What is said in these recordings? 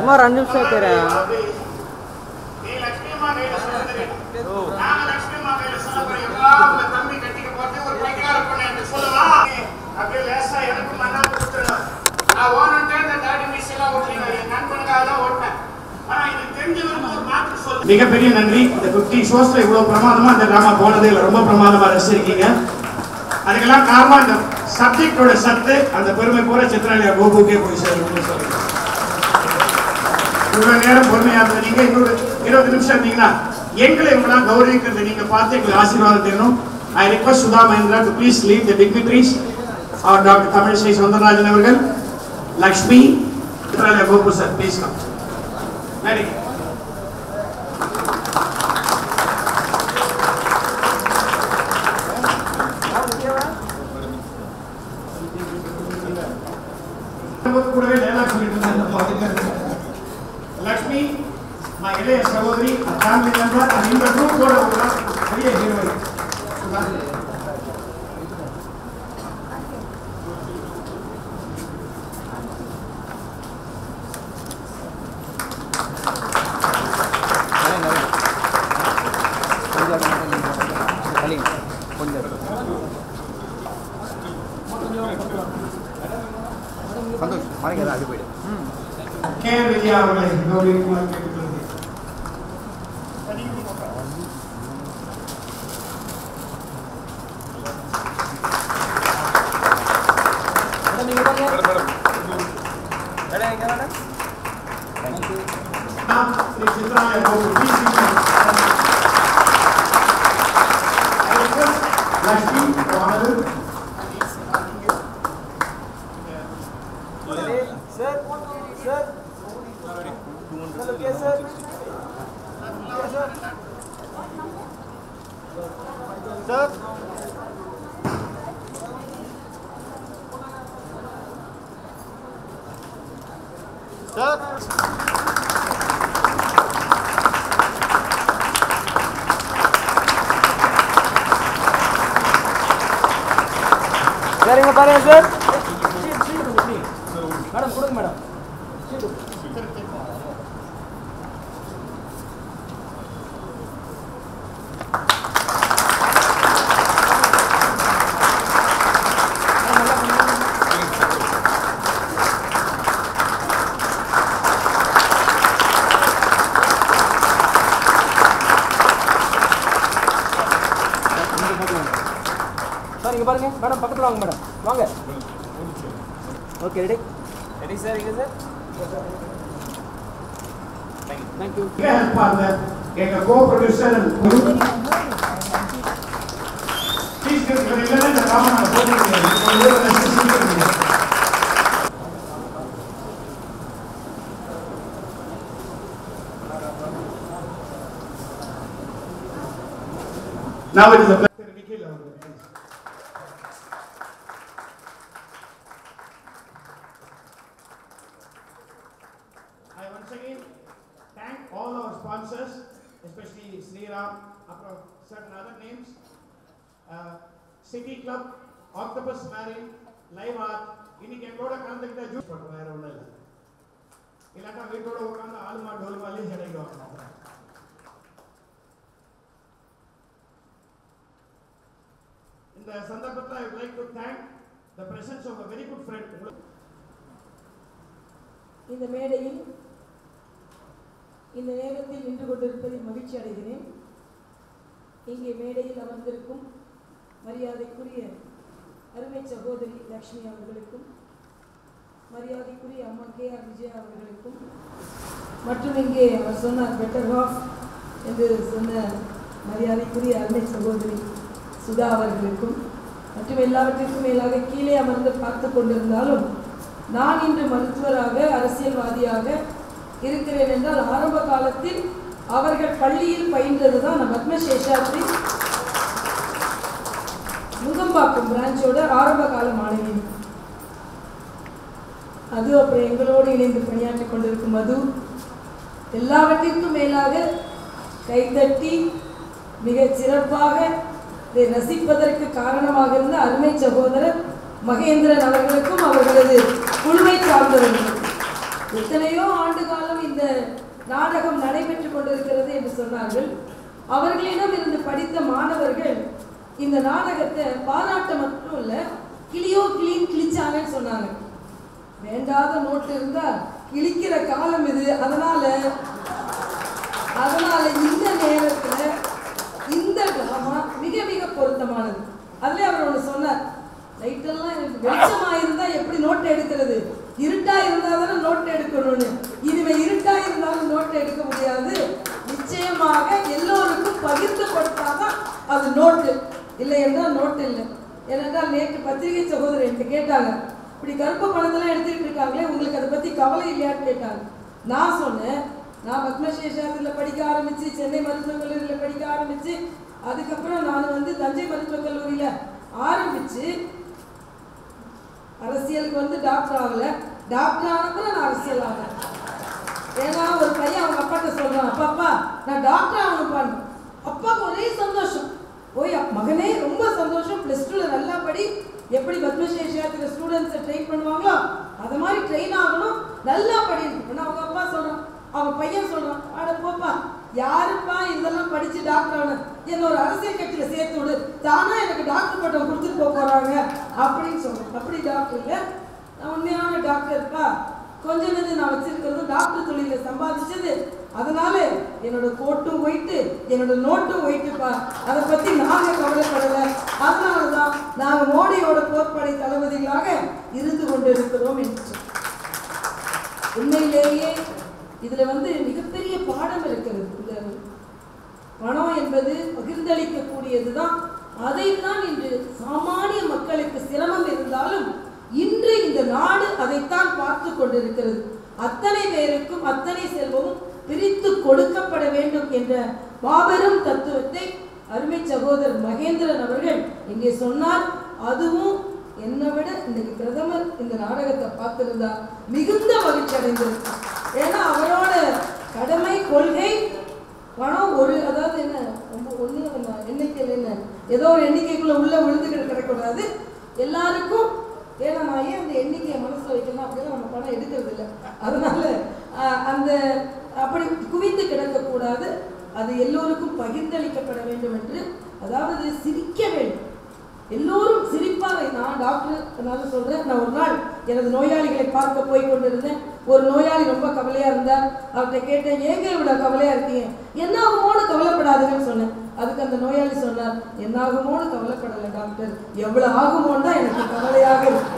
சும்மா ரெண்டு நிமிஷம் தெரியும் நீ லட்சுமி அம்மா கையில சொல்லுங்க நாங்க லட்சுமி அம்மா கையில சொல்ல போறோம் எல்லாம் உங்க தம்பி கட்டிக்க போறது ஒரு பைக்கார பொண்ணு என்று சொல்லலாம் அப்படியே லேசா எனக்கு மண்ணா கொடுத்துருங்க நான் ஓனன்ட்டே இந்த தாடி மீஸ் எல்லாம் ஓட்டலீங்க என் நண்பனுக்காக தான் ஓட்டினேன் ஆனா இது தெரிஞ்சவருக்கு ஒரு மாற்று சொல்லு மிகப்பெரிய நன்றி இந்த பிப்டி ஷோஸ்ல இவ்வளவு பிரமாதமா இந்த டிராமா போனதே இல்லை ரொம்ப பிரமாதமா ரசிச்சிருக்கீங்க அதுக்கெல்லாம் காரணம் இந்த சப்ஜெக்டோட சத்து அந்த பெருமை பூரா சித்ராலயா கோபுக்கே போய் சேரும் சொல்லுங்க இவ்வளவு நேரம் பொறுமையா இருந்தது நீங்க இன்னொரு இருபது நிமிஷம் இருந்தீங்கன்னா எங்களை இவங்களாம் கௌரவிக்கிறது நீங்க பார்த்து எங்களுக்கு ஆசீர்வாதம் தரணும் I request Sudha Mahendra to please leave the dignitaries அவர் டாக்டர் தமிழிசை சவுந்தரராஜன் அவர்கள் Lakshmi Chitralaya Gopu sir please come நன்றி கூடவே டைலாக் சொல்லிட்டு இருந்தேன் லக்ஷ்மி நான் இளைய சகோதரி ஃபேமிலி மெம்பர் அந்த இந்த குரூப் கூட ஒரு பெரிய ஹீரோயின் சந்தோஷ் மறைங்க அது போயிடு கே விஜயா அவர்களை கௌரவிக்குமாறு கேட்டுக்கொள்கிறேன் ஸ்ரீ சித்ராலயா கோபு பிசி லக்ஷ்மி அவர்கள் சரிங்க பாருங்க சார் மேடம் கொடுங்க மேடம் சார் இங்க பாருங்க மேடம் பக்கத்துல வாங்க மேடம் வாங்க ஓகே ரெடி ரெடி சார் இங்க சார் தேங்க்யூ இருப்பாங்க எங்க கோ ப்ரொடியூசர் ப்ளீஸ் இல்லைன்னா இந்த காமன் போட்டு Now it is a pleasure, Nikhil அவர்கள், please. I once again thank all our sponsors, especially Sriram, அப்புறம் certain other names, uh, City Club, Octopus Marine, Live Art, இன்னைக்கு எங்களோட கலந்துக்கிட்ட juice பண்ணுவோம் வேற ஒன்றும் இல்லை இல்லாட்டா வீட்டோட உட்காந்து ஆளுமா டோல்மாலையும் கிடைக்கும் இந்த சந்தர்ப்பத்தில் ஐ would like to thank the presence of a very good friend இந்த மேடையில் இந்த நேரத்தில் நின்று கொண்டிருப்பதில் மகிழ்ச்சி அடைகிறேன் இங்கே மேடையில் அமர்ந்திருக்கும் மரியாதைக்குரிய அருமை சகோதரி லக்ஷ்மி அவர்களுக்கும் மரியாதைக்குரிய அம்மா கே ஆர் விஜயா அவர்களுக்கும் மற்றும் இங்கே அவர் சொன்னார் பெட்டர் ஆஃப் என்று சொன்ன மரியாதைக்குரிய அருமை சகோதரி சுதா அவர்களுக்கும் மற்றும் எல்லாவற்றிற்கும் மேலாக கீழே அமர்ந்து பார்த்து கொண்டிருந்தாலும் நான் இன்று மருத்துவராக அரசியல்வாதியாக இருக்கிறேன் என்றால் ஆரம்ப காலத்தில் அவர்கள் பள்ளியில் பயின்றது தான் நான் பத்மசேஷாத்ரி நுங்கம்பாக்கம் பிரான்ச்சோட ஆரம்ப கால மாணவி அது அப்புறம் எங்களோடு இணைந்து பணியாற்றிக் கொண்டிருக்கும் மது எல்லாவற்றிற்கும் மேலாக கைதட்டி மிகச் சிறப்பாக இதை ரசிப்பதற்கு காரணமாக இருந்த அருமை சகோதரர் மகேந்திரன் அவர்களுக்கும் அவர்களது குழுவை சார்ந்தவர்களுக்கும் எத்தனையோ ஆண்டு காலம் இந்த நாடகம் நடைபெற்றுக் கொண்டிருக்கிறது என்று சொன்னார்கள் அவர்களிடம் இருந்து படித்த மாணவர்கள் இந்த நாடகத்தை பாராட்ட மட்டும் இல்ல கிளியோ கிளீன் கிழிச்சாங்கன்னு சொன்னாங்க வேண்டாத நோட்டு இருந்தா கிழிக்கிற காலம் இது அதனால அதனால இந்த நேரத்துல இந்த டிராமா மிக மிக பொருத்தமானது அதுல அவர் ஒண்ணு சொன்னார் லைட்டெல்லாம் எனக்கு வெளிச்சமா இருந்தா எப்படி நோட் எடுக்கிறது இருட்டா இருந்தா தானே நோட் எடுக்கணும்னு இனிமே இருட்டா இருந்தாலும் நோட் எடுக்க முடியாது நிச்சயமாக எல்லோருக்கும் பகிர்ந்து கொடுத்தாதான் அது நோட்டு இல்லை என்றால் நோட்டு இல்லை ஏனென்றால் நேற்று பத்திரிகை சகோதரர் என்கிட்ட கேட்டாங்க இப்படி கருப்பு பணத்தெல்லாம் எடுத்துக்கிட்டு இருக்காங்களே உங்களுக்கு அதை பத்தி கவலை இல்லையான்னு கேட்டாங்க நான் சொன்னேன் நான் பத்மசேஷாத்தில் படிக்க ஆரம்பிச்சு சென்னை மருத்துவக் கல்லூரியில் படிக்க ஆரம்பிச்சு அதுக்கப்புறம் நான் வந்து தஞ்சை மருத்துவக் கல்லூரியில ஆரம்பிச்சு அரசியலுக்கு வந்து டாக்டர் ஆகல டாக்டர் ஆனப்பறம் நான் அரசியல் ஆனேன் ஏன்னா ஒரு பையன் அவங்க அப்பாட்ட சொல்றான் அப்பா அப்பா நான் டாக்டர் ஆகணும்ப்பான்னு அப்பாவுக்கு ஒரே சந்தோஷம் ஓய் அப்~ மகனே ரொம்ப சந்தோஷம் ப்ளஸ் டூவில் நல்லா படி எப்படி பத்மசேஷியாத்தில் ஸ்டூடெண்ட்ஸை ட்ரெயின் பண்ணுவாங்களோ அது மாதிரி ட்ரெயின் ஆகணும் நல்லா படி ஆனால் அவங்க அப்பா சொல்றான் அவன் பையன் சொல்றான் அட போப்பா யாருப்பா இதெல்லாம் படிச்சு டாக்டர் ஆன என்ன ஒரு அரசியல் கட்சியில சேர்த்து விடு தானா எனக்கு டாக்டர் பட்டம் கொடுத்துட்டு போக போறாங்க அப்படின்னு சொல்றேன் அப்படி டாக்டர் இல்ல நான் உண்மையான டாக்டர்ப்பா கொஞ்ச நெஞ்சு நான் வச்சிருக்கிறது டாக்டர் தொழில சம்பாதிச்சது அதனால என்னோட கோட்டும் போயிட்டு என்னோட நோட்டும் போயிட்டுப்பா அதை பத்தி நாங்க கவலைப்படல அதனாலதான் நாங்க மோடியோட போர்ப்படை தளபதிகளாக இருந்து கொண்டிருக்கிறோம் என்று சொன்னேன். உண்மையிலேயே இதுல வந்து மிகப்பெரிய பாடம் இருக்கிறது இந்த பணம் என்பது பகிர்ந்தளிக்கக்கூடியதுதான் அதைத்தான் இன்று சாமானிய மக்களுக்கு சிரமம் இருந்தாலும் இன்று இந்த நாடு அதைத்தான் பார்த்து கொண்டிருக்கிறது அத்தனை பேருக்கும் அத்தனை செல்வமும் பிரித்து கொடுக்கப்பட வேண்டும் என்ற மாபெரும் தத்துவத்தை அருமை சகோதரர் மகேந்திரன் அவர்கள் இங்கே சொன்னார் அதுவும் என்னை விட இன்னைக்கு பிரதமர் இந்த நாடகத்தை பார்த்திருந்தா மிகுந்த மகிழ்ச்சி அடைந்திருக்கார் ஏன்னா அவரோட கடமை கொள்கை பணம் ஒரு அதாவது என்ன ரொம்ப ஒண்ணு நம்ம எண்ணிக்கையில் என்ன ஏதோ ஒரு எண்ணிக்கைக்குள்ள உள்ள விழுந்துக்கிட்டு கிடக்கூடாது எல்லாருக்கும் ஏன்னா நான் ஏன் அந்த எண்ணிக்கையை மனசுல வைக்கணும் அப்படின்னா நம்ம பணம் எடுக்கிறது இல்லை அதனால ஆஹ், அந்த அப்படி குவிந்து கிடக்கக்கூடாது அது எல்லோருக்கும் பகிர்ந்தளிக்கப்பட வேண்டும் என்று அதாவது சிரிக்க வேண்டும் எல்லோரும் சிரிப்பாக நான் டாக்டர் அதனால சொல்றேன் நான் ஒரு நாள் எனது நோயாளிகளை பார்க்க போய் கொண்டிருந்தேன் ஒரு நோயாளி ரொம்ப கவலையா இருந்தார் அவர்கிட்ட கேட்டேன் ஏங்க இவ்வளவு கவலையா இருக்கீங்க என்ன ஆகுமோன்னு கவலைப்படாதுன்னு சொன்னேன் அதுக்கு அந்த நோயாளி சொன்னார் என்ன ஆகுமோன்னு கவலைப்படலை டாக்டர் எவ்வளவு ஆகுமோன்னு தான் எனக்கு கவலையாக இருக்கு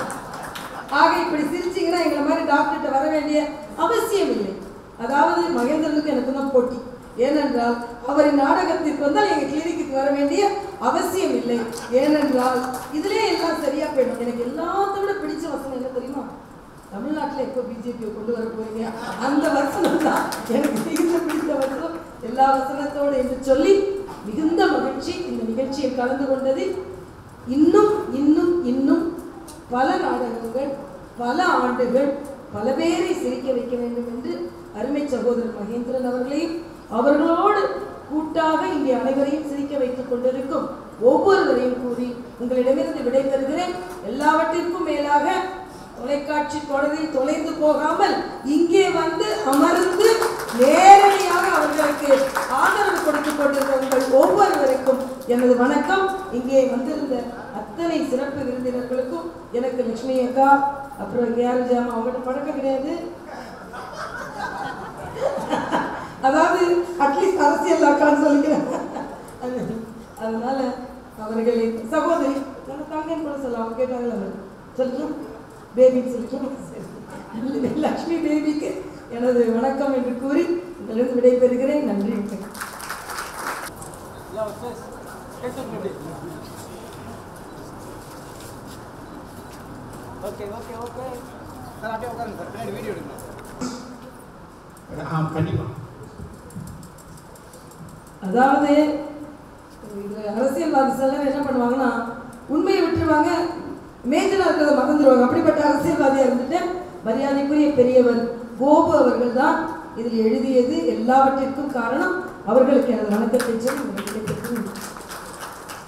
ஆக இப்படி சிரிச்சீங்கன்னா எங்களை மாதிரி டாக்டர்கிட்ட வர வேண்டிய அவசியம் இல்லை அதாவது மகேந்திரனுக்கு எனக்கு தான் போட்டி ஏனென்றால் அவரின் நாடகத்திற்கு வந்தால் எங்க கிளினிக்கு வர வேண்டிய அவசியம் இல்லை ஏனென்றால் இதிலே எல்லாம் சரியா போயிடும் எனக்கு எல்லாத்த விட பிடிச்ச வசனம் என்ன தெரியுமா தமிழ்நாட்டுல எப்போ பிஜேபியை கொண்டு வர போறீங்க அந்த வசனம் தான் எனக்கு மிகுந்த பிடித்த வசனம் எல்லா வசனத்தோடு என்று சொல்லி மிகுந்த மகிழ்ச்சி இந்த நிகழ்ச்சியில் கலந்து கொண்டதில் இன்னும் இன்னும் இன்னும் பல நாடகங்கள் பல ஆண்டுகள் பல பேரை சிரிக்க வைக்க வேண்டும் என்று அருமை சகோதரர் மகேந்திரன் அவர்களையும் அவர்களோடு கூட்டாக இங்கே அனைவரையும் சிரிக்க வைத்துக் கொண்டிருக்கும் ஒவ்வொருவரையும் கூறி உங்களிடமிருந்து விடைபெறுகிறேன் எல்லாவற்றிற்கும் மேலாக தொலைக்காட்சி தொடரில் தொலைந்து போகாமல் இங்கே வந்து அமர்ந்து நேரடியாக அவர்களுக்கு ஆதரவு கொடுத்துக் கொண்டிருந்த உங்கள் ஒவ்வொருவருக்கும் எனது வணக்கம் இங்கே வந்திருந்த அத்தனை சிறப்பு விருந்தினர்களுக்கும் எனக்கு லட்சுமி அக்கா அப்புறம் கேஆர் ஜாமா அவங்கள்ட்ட பழக்கம் கிடையாது அதாவது அட்லீஸ்ட் அரசியல் அக்கான்னு சொல்லிக்கிறேன் அது- அதனால அவர்களை சகோதரி நம்ம தங்கன்னு கூட சொல்லலாம் அவங்க கேட்டாங்கல்ல சொல்லலாம் பேபின்னு சொல்லிக்கலாம் சரி. லக்ஷ்மி பேபிக்கு எனது வணக்கம் என்று கூறி உங்களிடம் விடைபெறுகிறேன் நன்றி வணக்கம். Yeah, yes. Yes, okay. Okay, okay, okay. Sir அப்படியே உட்காருங்க சார் பின்னாடி வீடியோ எடுங்க ஆ கண்டிப்பா அதாவது இது அரசியல்வாதி சிலர் என்ன பண்ணுவாங்கன்னா உண்மையை விட்டுருவாங்க மேஜராக இருக்கிறத மறந்துடுவாங்க அப்படிப்பட்ட அரசியல்வாதியாக இருந்துட்டு மரியாதைக்குரிய பெரியவர் கோபு அவர்கள் தான் இதில் எழுதியது எல்லாவற்றிற்கும் காரணம் அவர்களுக்கு எனது வணக்கத்தை சொல்லி உங்களுக்கு விடைபெறுகிறேன்.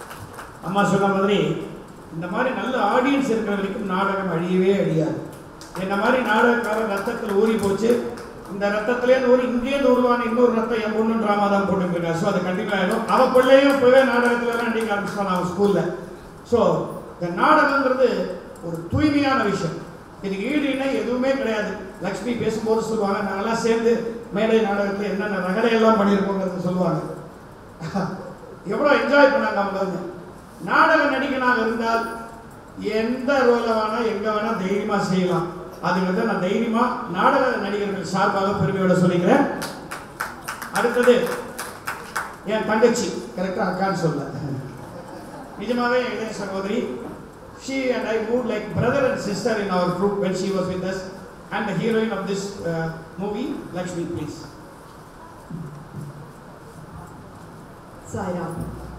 அம்மா சொன்ன மாதிரி இந்த மாதிரி நல்ல ஆடியன்ஸ் இருக்கிற வரைக்கும் நாடகம் அழியவே அழியாது என்ன மாதிரி நாடகக்காரர் ரத்தத்தில் ஊறி போச்சு இந்த ரத்தத்திலேருந்து ஊறி இங்கேருந்து உருவான இன்னொரு ரத்தம் என் பொண்ணு ட்ராமா தான் போட்டுருக்கா ஸோ அது கண்டினியூ ஆகிடும் அவள் பிள்ளையும் இப்போவே நாடகத்துலலாம் நடிக்க ஆரம்பிச்சிட்டான் அவன் ஸ்கூலில் ஸோ இந்த நாடகங்கிறது ஒரு தூய்மையான விஷயம் இதுக்கு ஈடு இணை எதுவுமே கிடையாது லக்ஷ்மி பேசும்போது சொல்லுவாங்க நாங்கெல்லாம் சேர்ந்து மேடை நாடகத்தில் என்னென்ன ரகலையெல்லாம் பண்ணியிருக்கோங்கிறது சொல்லுவாங்க எவ்வளோ என்ஜாய் பண்ணாங்க அவங்க வந்து நாடக நடிகனாக இருந்தால் எந்த ரோலை வேணா எங்க வேணா தைரியமா செய்யலாம் அது வந்து நான் தைரியமா நாடக நடிகர்கள் சார்பாக பெருமையோட சொல்லிக்கிறேன் அடுத்தது என் தங்கச்சி கரெக்டா அக்கான்னு சொல்ல நிஜமாவே என் இளைய சகோதரி she and I moved like brother and sister in our group when she was with us and the heroine of this uh, movie Lakshmi please Sairam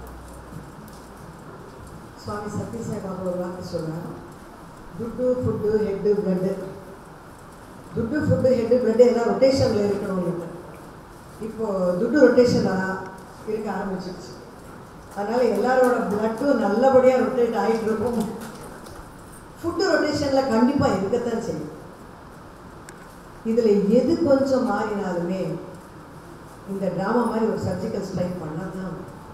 சுவாமி சத்யசாய் பாபா ஒரு வார்த்தை சொல்றாங்க துட்டு ஃபுட்டு ஹெட்டு பிளட்டு துட்டு ஃபுட்டு ஹெட்டு பிளட்டு எல்லாம் ரொட்டேஷனில் இருக்கணும் உங்களுக்கு இப்போ துட்டு ரொட்டேஷனாக இருக்க ஆரம்பிச்சிருச்சு அதனால எல்லாரோட பிளட்டும் நல்லபடியாக ரொட்டேட் ஆகிட்டு இருக்கும் ஃபுட்டு ரொட்டேஷனில் கண்டிப்பாக இருக்கத்தான் செய்யும் இதில் எது கொஞ்சம் மாறினாலுமே இந்த ட்ராமா மாதிரி ஒரு சர்ஜிக்கல் ஸ்ட்ரைக் பண்ணால் தான்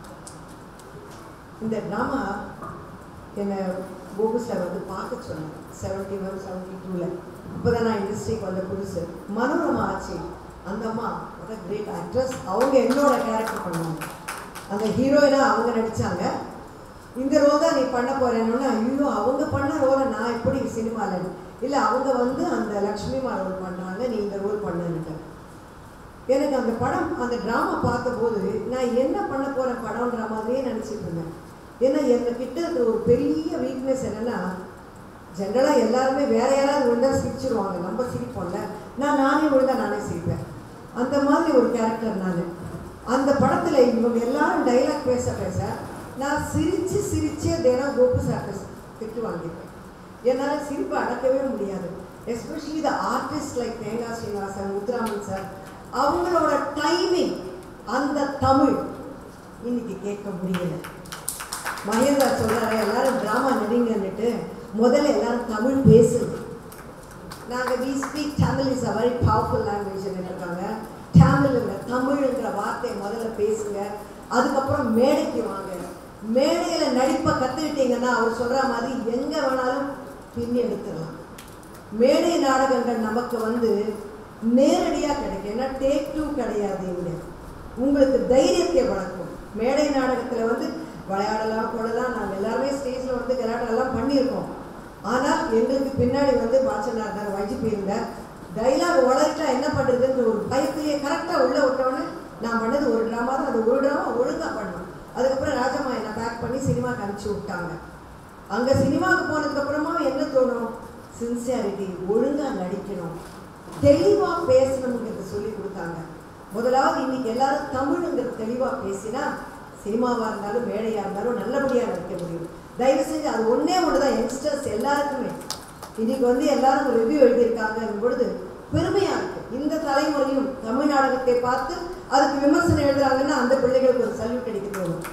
இந்த ட்ராமா என்னை கோபு சார் வந்து பார்க்க சொன்னார் செவன்ட்டி ஒன் செவன்ட்டி டூவில் இப்போ தான் நான் இண்டஸ்ட்ரிக்கு வந்த புதுசு மனோரமா ஆச்சு அந்த அம்மா ஒரு கிரேட் ஆக்ட்ரஸ் அவங்க என்னோட கேரக்டர் பண்ணாங்க அந்த ஹீரோயினாக அவங்க நடித்தாங்க இந்த ரோல் தான் நீ பண்ண போறேன்னு ஐயோ அவங்க பண்ண ரோலை நான் எப்படி சினிமாவில் இல்லை அவங்க வந்து அந்த லக்ஷ்மிமா ரோல் பண்ணுறாங்க நீ இந்த ரோல் பண்ணுன்னுட்டு எனக்கு அந்த படம் அந்த ட்ராமா பார்த்தபோது நான் என்ன பண்ண போகிறேன் படம்ன்ற மாதிரியே நினச்சிட்டு இருந்தேன் ஏன்னா எங்கள் கிட்ட இருக்கிற ஒரு பெரிய வீக்னஸ் என்னென்னா ஜென்ரலாக எல்லாருமே வேற யாராவது விழுந்தா சிரிச்சிருவாங்க நம்ம சிரிப்போம்ல நான் நானே விழுந்தா நானே சிரிப்பேன் அந்த மாதிரி ஒரு கேரக்டர் நான் அந்த படத்தில் இவங்க எல்லாரும் டைலாக் பேச பேச நான் சிரித்து சிரிச்சே தினம் கோபு சார்ட்ட திட்டு வாங்கியிருப்பேன் என்னால் சிரிப்பை அடக்கவே முடியாது எஸ்பெஷலி த ஆர்டிஸ்ட் லைக் தேங்காய் ஸ்ரீனிவாசன் முத்துராமன் சார் அவங்களோட டைமிங் அந்த தமிழ் இன்னைக்கு கேட்க முடியல மகேந்திரா சொல்றாரு எல்லாரும் டிராமா நடிங்கன்னுட்டு முதல்ல எல்லாரும் தமிழ் பேசுங்க நாங்கள் we speak Tamil is a very powerful language இருக்காங்க தமிழ்ங்கிற தமிழ்ங்கிற வார்த்தையை முதல்ல பேசுங்க அதுக்கப்புறம் மேடைக்கு வாங்க மேடையில் நடிப்பை கற்றுக்கிட்டீங்கன்னா அவர் சொல்கிற மாதிரி எங்கே வேணாலும் பின்னி எடுத்துடலாம் மேடை நாடகங்கள் நமக்கு வந்து நேரடியாக கிடைக்கும் ஏன்னா டேக் டூ கிடையாது இங்கே உங்களுக்கு தைரியத்தை வளர்க்கும் மேடை நாடகத்தில் வந்து விளையாடலாம் கொள்ளலாம் நாங்கள் எல்லாருமே ஸ்டேஜில் வந்து கலாட்டெல்லாம் பண்ணியிருக்கோம் ஆனால் எங்களுக்கு பின்னாடி வந்து பாச்சனார் இருந்தார் வைஜிபி இருந்தார் டைலாக் வளர்த்தா என்ன பண்ணுறதுன்ற ஒரு பயத்திலேயே கரெக்டாக உள்ளே விட்டோன்னே நான் பண்ணது ஒரு ட்ராமா தான் அது ஒரு ட்ராமா ஒழுங்காக பண்ணோம் அதுக்கப்புறம் ராஜம்மா என்னை பேக் பண்ணி சினிமாக்கு அனுப்பிச்சி விட்டாங்க அங்கே சினிமாவுக்கு போனதுக்கப்புறமா என்ன தோணும் சின்சியாரிட்டி ஒழுங்காக நடிக்கணும் தெளிவாக பேசணுங்கிறத சொல்லி கொடுத்தாங்க முதலாவது இன்னைக்கு எல்லாரும் தமிழுங்கிறது தெளிவாக பேசினா சினிமாவாக இருந்தாலும் மேடையாக இருந்தாலும் நல்லபடியாக நடிக்க முடியும் தயவு செஞ்சு அது ஒன்றே ஒன்று தான் யங்ஸ்டர்ஸ் எல்லாருக்குமே இன்னைக்கு வந்து எல்லாரும் ஒரு ரிவ்யூ எழுதியிருக்காங்க பொழுது பெருமையாக இருக்கு இந்த தலைமுறையும் தமிழ் நாடகத்தை பார்த்து அதுக்கு விமர்சனம் எழுதுறாங்கன்னா அந்த பிள்ளைகளுக்கு ஒரு சல்யூட் அடிக்க தோணும்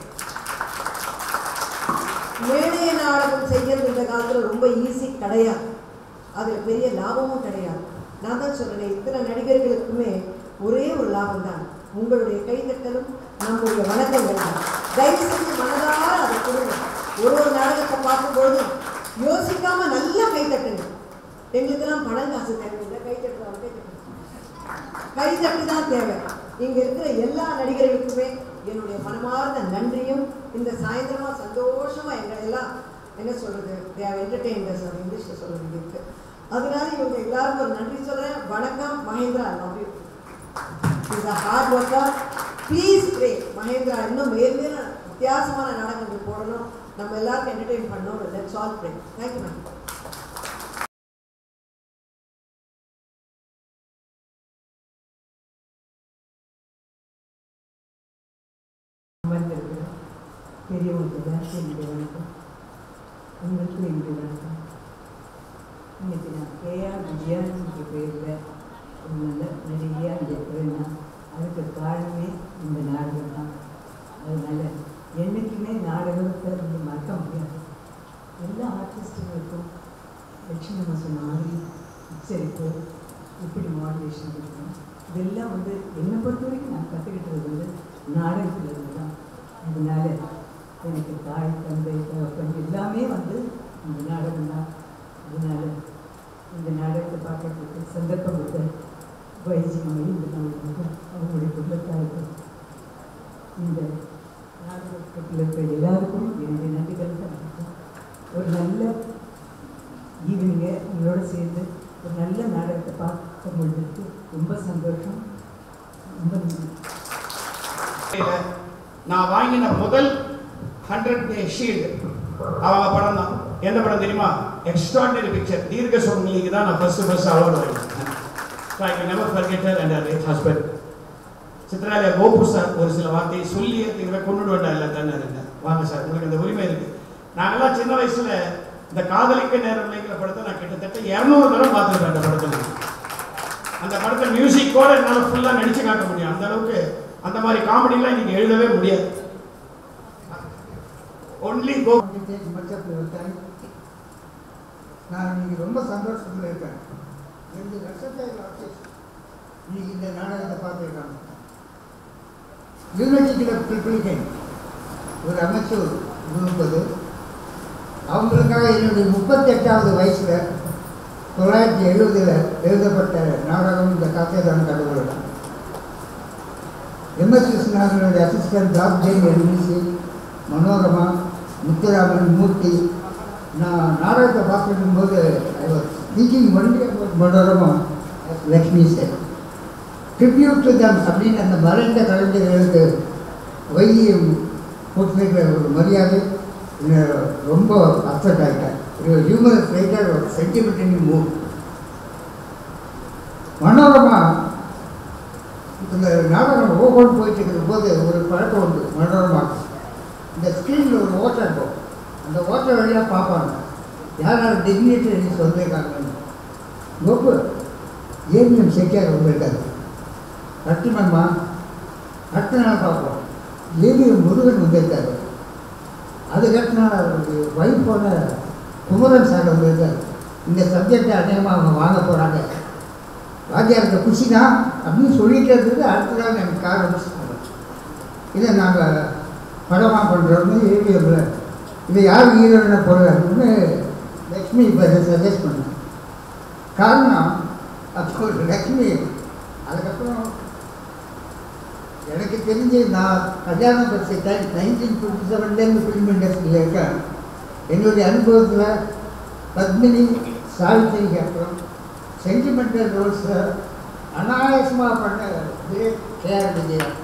மேடை நாடகம் செய்யறது இந்த காலத்தில் ரொம்ப ஈஸி கிடையாது அதில் பெரிய லாபமும் கிடையாது நான் தான் சொல்கிறேன் இத்தனை நடிகர்களுக்குமே ஒரே ஒரு லாபம் தான் உங்களுடைய கைதட்டலும் நம்முடைய வணக்கங்கள் தான் தயவு செஞ்சு மனதார அதை கொடுங்க ஒரு ஒரு நாடகத்தை பார்க்கும்போது யோசிக்காம நல்லா கைத்தட்டுங்க எங்களுக்கெல்லாம் பணம் காசு தேவையில்லை கைத்தட்டுறோம் கைத்தட்டுறோம் கைதட்டு தான் தேவை இங்க இருக்கிற எல்லா நடிகர்களுக்குமே என்னுடைய மனமார்ந்த நன்றியும் இந்த சாயந்தரமா சந்தோஷமா எங்களை எல்லாம் என்ன சொல்றது தேவை என்டர்டெயின்ஸ் அது இங்கிலீஷ்ல சொல்ல வேண்டியிருக்கு அதனால இவங்க எல்லாருக்கும் ஒரு நன்றி சொல்றேன் வணக்கம் Mahendra love you is a hard worker please pray Mahendra இன்னும் மேல் மேலும் வித்தியாசமான நாடகங்கள் போடணும் நம்ம எல்லாருக்கும் என்டர்டெயின் பண்ணணும் let's all pray thank you ma'am அமர்ந்திருக்கிற பெரியவங்களுக்கு எல்லாருக்கும் என்னுடைய வணக்கம் உங்களுக்கும் என்னுடைய வணக்கம் இன்னைக்கு நான் கேஆர் விஜயான்னு பேரில் ஒரு நல்ல நடிகையாக இங்கே இருக்கிறேன்னா அதுக்கு காரணமே இந்த நாடகம் தான் அதனால என்றைக்குமே நாடகத்தை வந்து மறக்க முடியாது எல்லா ஆர்டிஸ்ட்டுகளுக்கும் லட்சுமி அம்மா சொன்ன மாதிரி உச்சரிப்பு இப்படி மாடுலேஷன் இருக்கணும் இதெல்லாம் வந்து என்னை பொறுத்த வரைக்கும் நான் கற்றுக்கிட்டது வந்து நாடகத்தில் இருந்து தான் அதனால எனக்கு தாய் தந்தை தகப்பன் எல்லாமே வந்து இந்த நாடகம் தான் அதனால இந்த நாடகத்தை பார்க்கறதுக்கு சந்தர்ப்பம் கொடுத்த வைஜி இந்த நாடகம் அவங்களுடைய குடும்பத்தாருக்கும் இந்த நாடகத்தில் இருக்கிற எல்லாருக்கும் என்னுடைய நன்றிகள் தான் ஒரு நல்ல ஈவினிங்கை உங்களோட சேர்ந்து ஒரு நல்ல நாடகத்தை பார்க்க முடிஞ்சதுக்கு ரொம்ப சந்தோஷம் ரொம்ப நன்றி நான் வாங்கின முதல் ஹண்ட்ரட் டே ஷீல்டு அவங்க படம் தான் எந்த படம் தெரியுமா எக்ஸ்ட்ராடினரி பிக்சர் தீர்க்க சுமங்கலிக்கு தான் நான் ஃபர்ஸ்ட் ஃபர்ஸ்ட் அவார்டு வாங்கினேன் so I can never forget her and late husband Chitralaya Gopu sir ஒரு சில வார்த்தையை சொல்லியே தீர்வை கொண்டு வேண்டாம் இல்லை தானே இருங்க வாங்க சார் உங்களுக்கு இந்த உரிமை இருக்கு நாங்கெல்லாம் சின்ன வயசுல இந்த காதலிக்க நேரம் இல்லைங்கிற படத்தை நான் கிட்டத்தட்ட இரநூறு தடவை பார்த்துருக்கேன் அந்த படத்தில் அந்த படத்தை மியூசிக்கோட என்னால் ஃபுல்லாக நடிச்சு காட்ட முடியும் அந்த அளவுக்கு அந்த மாதிரி காமெடிலாம் இன்னைக்கு எழுதவே முடியாது ஒன்லி கோ தேதி மச்சத்தில் இருக்கேன் நான் இன்னைக்கு ரொம்ப சந்தோஷத்தில் இருக்கேன் ரெண்டு லட்சத்தை ஆர்டிஸ்ட் இன்னைக்கு இந்த நாடகத்தை பார்த்துருக்காங்க யூனிவர்சிட்டியில் பிரிப்பிளிக்கேன் ஒரு அமைச்சர் இருப்பது அவங்களுக்காக என்னுடைய முப்பத்தெட்டாவது வயசில் தொள்ளாயிரத்தி எழுபதில் எழுதப்பட்ட நாடகம் இந்த காத்தியதான கடவுள் எம்எஸ் விஸ்வநாதனுடைய அசிஸ்டன்ட் டாக் ஜெயின் எல்மிசி மனோரமா முத்துராமன் மூர்த்தி நான் நாடகத்தை பார்த்துருக்கும் போது speaking only Manorama Lakshmi sir tribute to them அப்படின்னு அந்த மறைந்த கலைஞர்களுக்கு வைத்தியம் போட்டிருக்கிற ஒரு மரியாதை என்னை ரொம்ப அப்செட் ஆகிட்டேன் ஒரு ஹியூமரஸ் ரைட்டர் ஒரு சென்டிமெண்ட் மூவ் மனோரமா இந்த நாடகம் ஓகோன்னு போயிட்டு இருக்கிற போது ஒரு பழக்கம் உண்டு மனோரமா இந்த ஸ்க்ரீனில் ஒரு ஓட்டை இருக்கும் அந்த ஓட்டை வழியாக பார்ப்பாங்க யார் யார் டிக்னிட்டரிஸ் வந்திருக்காங்கன்னு கோப்பு ஏவிஎம் செட்டியார் வந்திருக்காரு ரத்தினம்மா அடுத்த நாள் பார்ப்போம் ஏவிஎம் முருகன் வந்திருக்காரு அதுக்கடுத்த நாள் அவருக்கு ஒய்ஃபோட குமரன் சார் வந்திருக்காரு இந்த சப்ஜெக்டை அநேகமாக அவங்க வாங்க போகிறாங்க வாத்தியாருக்கு குஷி தான் அப்படின்னு சொல்லிட்டு இருந்தது அடுத்த நாள் எனக்கு கார் அனுப்பிச்சிட்டாங்க இதை நாங்கள் படமாக பண்ணுறோம்னு ஏவிஎம்ல இதை யார் ஹீரோயினை போடுறாங்கன்னு லக்ஷ்மி இப்போ சஜஸ்ட் பண்ணேன் காரணம் அப்போ லக்ஷ்மி அதுக்கப்புறம் எனக்கு தெரிஞ்சு நான் கல்யாணம் பற்றி டைம் நைன்டீன் ஃபிஃப்டி செவன்லேருந்து ஃபிலிம் இண்டஸ்ட்ரியில் இருக்கேன் என்னுடைய அனுபவத்தில் பத்மினி சாவித்திரிக்கு அப்புறம் சென்டிமெண்டல் ரோல்ஸை அனாயாசமாக பண்ண great KR Vijayan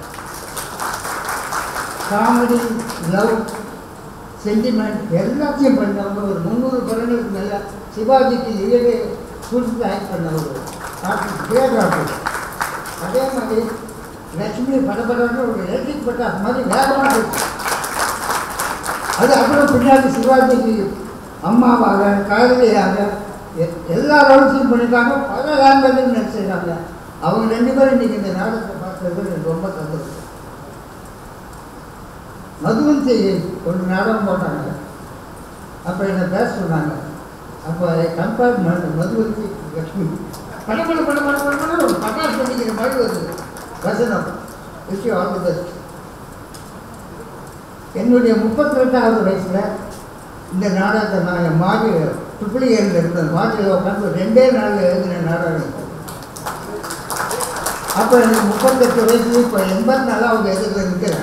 comedy love sentiment எல்லாத்தையும் பண்ணவங்க ஒரு முந்நூறு படங்களுக்கு மேலே சிவாஜிக்கு இயலே கொடுத்து ஆக்ட் பண்ணவர் ஆர்டிஸ்ட் கிரேட் ஆர்டிஸ்ட் அதே மாதிரி லட்சுமி படப்படன்னு ஒரு எலக்ட்ரிக் பட்டாஸ் மாதிரி வேகமாக இருக்கு அது அப்புறம் பின்னாடி சிவாஜிக்கு அம்மாவாக காதலியாக எ- எல்லா ரோல்ஸையும் பண்ணிட்டாங்க பல லாங்குவேஜும் நடிச்சிருக்காங்க அவங்க ரெண்டு பேரும் இன்னைக்கு இந்த நாடகத்தை பார்த்தது எனக்கு ரொம்ப சந்தோஷம் மதுவந்தி ஒரு நாடகம் போட்டாங்க அப்போ என்னை பேச சொன்னாங்க அப்போ கம்பேர் பண்ண மதுவந்தி லக்ஷ்மி பட பட பட பட பட பட ஒரு பட்டாசு பண்ணிக்கிற மாதிரி வருது வசனம் விஷயம் ஆல் தி பெஸ்ட் என்னுடைய முப்பத்தி ரெண்டாவது வயசில் இந்த நாடகத்தை நான் என் மாடி ட்ரிபிளியரில் இருந்தேன் மாடியில் உட்காந்து ரெண்டே நாளில் எழுதின நாடகம் இது. அப்போ எனக்கு முப்பத்தெட்டு வயசு இப்போ எண்பத்தி நாலாவது எதிர்த்து இருக்கிறேன்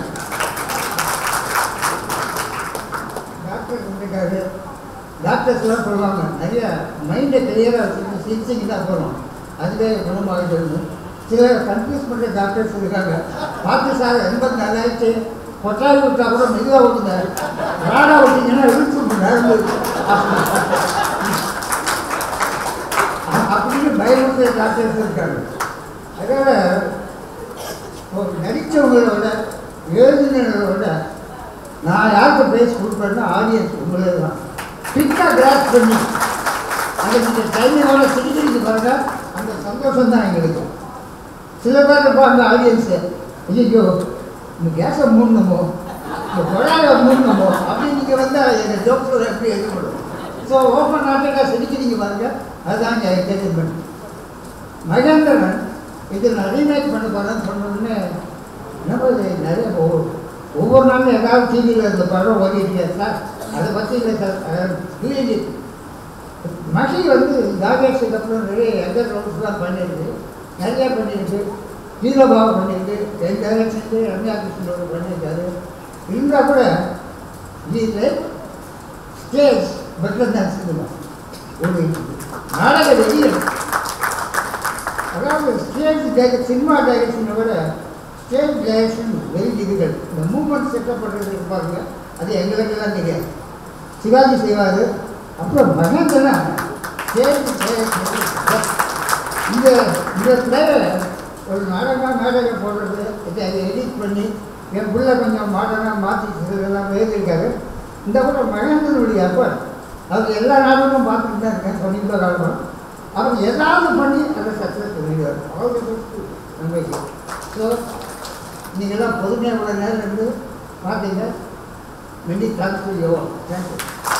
டாக்டர் இருக்காரு டாக்டர்ஸ்லாம் சொல்லுவாங்க நிறைய மைண்டை கிளியராக வச்சுட்டு சிகிச்சைக்கு தான் போகிறோம் அதுவே குணமாகிட்டு சில கன்ஃபியூஸ் பண்ணுற டாக்டர்ஸ் இருக்காங்க பார்த்து சார் எண்பத்தி நாலாயிரத்து கொட்டாய் விட்டா கூட மெதுவாக விட்டுங்க ராடா விட்டீங்கன்னா இழுத்து விட்டு நடந்து அப்படின்னு பயமுறுத்த டாக்டர்ஸ் இருக்காங்க அதனால் ஒரு நடித்தவங்களோட எழுதினவங்களோட நான் யாருக்கு பேஸ் கொடுப்பேன்னா ஆடியன்ஸ் உங்களே தான் பிக்காக கிராஸ் பண்ணி அதை நீங்கள் டைமிங்கோட சிரிக்கிறீங்க பாருங்க அந்த சந்தோஷம் தான் எங்களுக்கு சில பேர் இருப்பாங்க ஆடியன்ஸு ஐயோ இந்த கேஸை மூடணுமோ இந்த குழாயை மூடணுமோ அப்படி நீங்கள் வந்தால் எங்கள் ஜோக்ஸோட எப்படி எழுதப்படும் ஸோ ஓப்பன் நாட்டுக்காக சிரிக்கிறீங்க பாருங்க அதுதான் என்டர்டைன்மெண்ட் மகேந்திரன் இது நான் ரீமேக் பண்ண போகிறேன்னு சொன்ன உடனே என்ன இது நிறைய ஒவ்வொரு ஒவ்வொரு நாளும் ஏதாவது டிவியில் இந்த படம் ஓடிட்டு சார் அதை பற்றி இல்லை சார் கிளீனி மகி வந்து நாகேஷுக்கு அப்புறம் நிறைய எதர் ரோல்ஸ்லாம் பண்ணியிருக்கு நிறைய பண்ணியிருக்கு ஹீரோபாவை பண்ணியிருக்கு என் டைரக்ஷனுக்கு ரம்யா கிருஷ்ணனோட பண்ணியிருக்காரு இருந்தால் கூட இது ஸ்டேஜ் பெட்டர் தான் சினிமா ஒரு நாடக வெளியில் அதாவது ஸ்டேஜ் டைரக்ட் சினிமா டைரக்ஷனை விட ஸ்டேஜ் டைரக்ஷன் வெரி டிஃபிகல்ட் இந்த மூமெண்ட் செட்டப் பண்ணுறது பாருங்க அது எங்களுக்கெல்லாம் தெரியாது சிவாஜி செய்வார் அப்புறம் மகேந்திரனா ஸ்டேஜ் டைரக்ஷன் இந்த இந்த பிளேயை ஒரு நாடகம் நாடகம் போடுறது இதை அதை எடிட் பண்ணி என் பிள்ளை கொஞ்சம் மாடர்னாக மாற்றி இதெல்லாம் எழுதியிருக்காரு இந்த கூட மகேந்திரனுடைய அப்பா அவர் எல்லா நாடகமும் பார்த்துட்டு தான் இருக்கேன் சமீப காலமாக அவர் ஏதாவது பண்ணி அதை சக்ஸஸ் பண்ணிடுவார் அவ்வளோ நம்பிக்கை ஸோ நீங்கள்லாம் பொறுமையாக இவ்வளோ நேரம் இருந்து பார்த்தீங்க மெனி தேங்க்ஸ் யோ தேங்க்யூ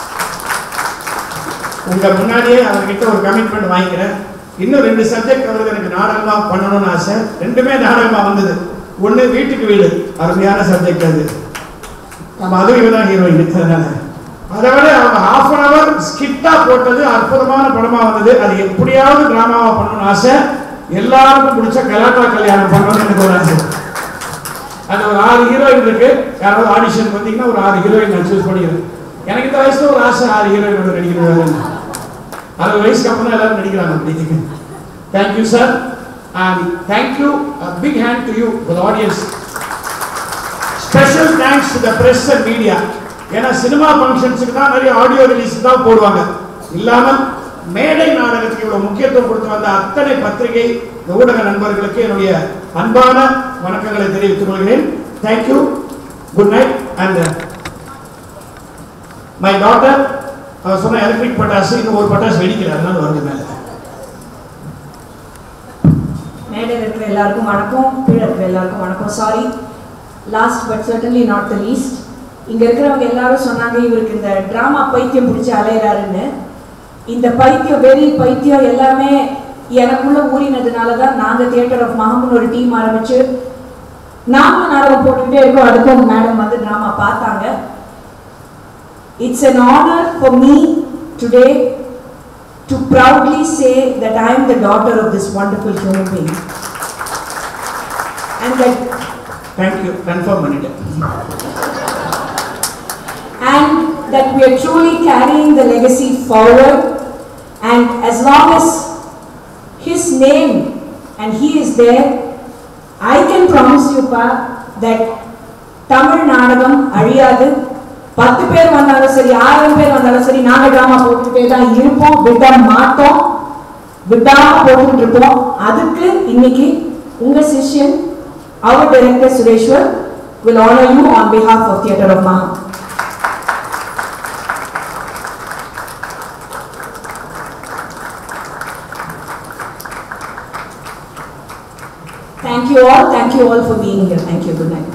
உங்க முன்னாடியே அவர்கிட்ட ஒரு கமிட்மெண்ட் வாங்கிக்கிறேன் இன்னும் ரெண்டு சப்ஜெக்ட் அவருக்கு எனக்கு நாடகமா பண்ணணும்னு ஆசை ரெண்டுமே நாடகமா வந்தது ஒண்ணு வீட்டுக்கு வீடு அருமையான சப்ஜெக்ட் அது நம்ம அதுவும் தான் ஹீரோயின் அதனால அதை விட அவங்க ஹாஃப் அன் அவர் ஸ்கிட்டா போட்டது அற்புதமான படமா வந்தது அது எப்படியாவது டிராமாவா பண்ணணும்னு ஆசை எல்லாருக்கும் பிடிச்ச கலாட்டா கல்யாணம் பண்ணணும்னு எனக்கு ஒரு ஆசை அது ஒரு ஆறு ஹீரோயின் இருக்கு யாராவது ஆடிஷன் வந்தீங்கன்னா ஒரு ஆறு ஹீரோயின் நான் சூஸ் பண்ணிக்கிறேன் எனக்கு இந்த வயசுல ஒரு ஆசை ஆறு ஹீரோயினோட நடிக்கிறது அறுபது வயசுக்கு அப்புறம் தான் எல்லாரும் நடிக்கிறாங்க அப்படி thank you sir and thank you big hand to you for audience special thanks to the press and media ஏன்னா சினிமா ஃபங்க்ஷன்ஸுக்கு தான் நிறைய ஆடியோ ரிலீஸ் தான் போடுவாங்க இல்லாமல் மேடை நாடகத்துக்கு இவ்வளவு முக்கியத்துவம் கொடுத்து வந்த அத்தனை பத்திரிகை ஊடக நண்பர்களுக்கு என்னுடைய அன்பான வணக்கங்களை தெரிவித்துக் கொள்கிறேன் thank you good night and my daughter அவர் சொன்ன எலக்ட்ரிக் பட்டாசு இன்னும் ஒரு பட்டாசு வெடிக்கல அதனால வருது மேலே மேடையில் இருக்கிற எல்லாருக்கும் வணக்கம் கீழே இருக்கிற எல்லாருக்கும் வணக்கம் sorry last but certainly not the least இங்க இருக்கிறவங்க எல்லாரும் சொன்னாங்க இவருக்கு இந்த டிராமா பைத்தியம் பிடிச்சி அலையிறாருன்னு இந்த பைத்தியம் வெறி பைத்தியம் எல்லாமே எனக்குள்ள ஊறினதுனால தான் நாங்க தியேட்டர் ஆஃப் மஹமுன் ஒரு டீம் ஆரம்பிச்சு நாமளும் நாடகம் போட்டுக்கிட்டே இருக்கோம் அதுக்கும் மேடம் வந்து டிராமா பார்த்தாங்க it's an honor for me today to proudly say that I am the daughter of this wonderful human being. And that, thank you confirm பண்ணிட்டேன் and that we are truly carrying the legacy forward. And as long as his name and he is there, I can promise you, Pa, that Tamil நாடகம் அழியாது பத்து பேர் வந்தாலும் சரி ஆயிரம் பேர் வந்தாலும் சரி நாங்க டிராமா போட்டுக்கிட்டே தான் இருப்போம் விட மாட்டோம் விடாம போட்டுக்கிட்டு இருப்போம் அதுக்கு இன்னைக்கு உங்க சிஷ்யன் அவர் director Sureshwar will honor you on behalf of Theatre of Maha. Thank you all, thank you all for being here. Thank you, good night.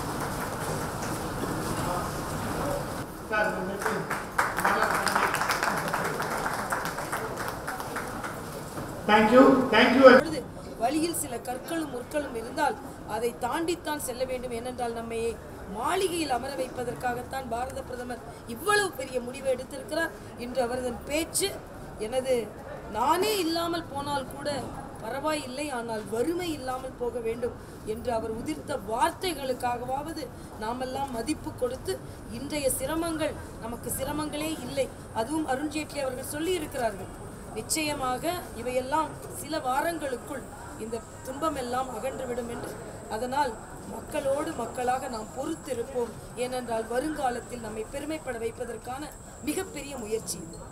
Thank you thank you பொழுது வழியில் சில கற்களும் முற்களும் இருந்தால் அதை தாண்டித்தான் செல்ல வேண்டும் ஏனென்றால் நம்மை மாளிகையில் அமர வைப்பதற்காகத்தான் பாரத பிரதமர் இவ்வளவு பெரிய முடிவை எடுத்திருக்கிறார் இன்று அவரது பேச்சு எனது நானே இல்லாமல் போனால் கூட பரவாயில்லை ஆனால் வறுமை இல்லாமல் போக வேண்டும் என்று அவர் உதிர்த்த வார்த்தைகளுக்காகவாவது நாமெல்லாம் மதிப்பு கொடுத்து இன்றைய சிரமங்கள் நமக்கு சிரமங்களே இல்லை அதுவும் அருண்ஜேட்லி அவர்கள் சொல்லி இருக்கிறார்கள் நிச்சயமாக இவையெல்லாம் சில வாரங்களுக்குள் இந்த துன்பமெல்லாம் அகன்றுவிடும் என்று அதனால் மக்களோடு மக்களாக நாம் பொறுத்திருப்போம் ஏனென்றால் வருங்காலத்தில் நம்மை பெருமைப்பட வைப்பதற்கான மிகப்பெரிய முயற்சி இது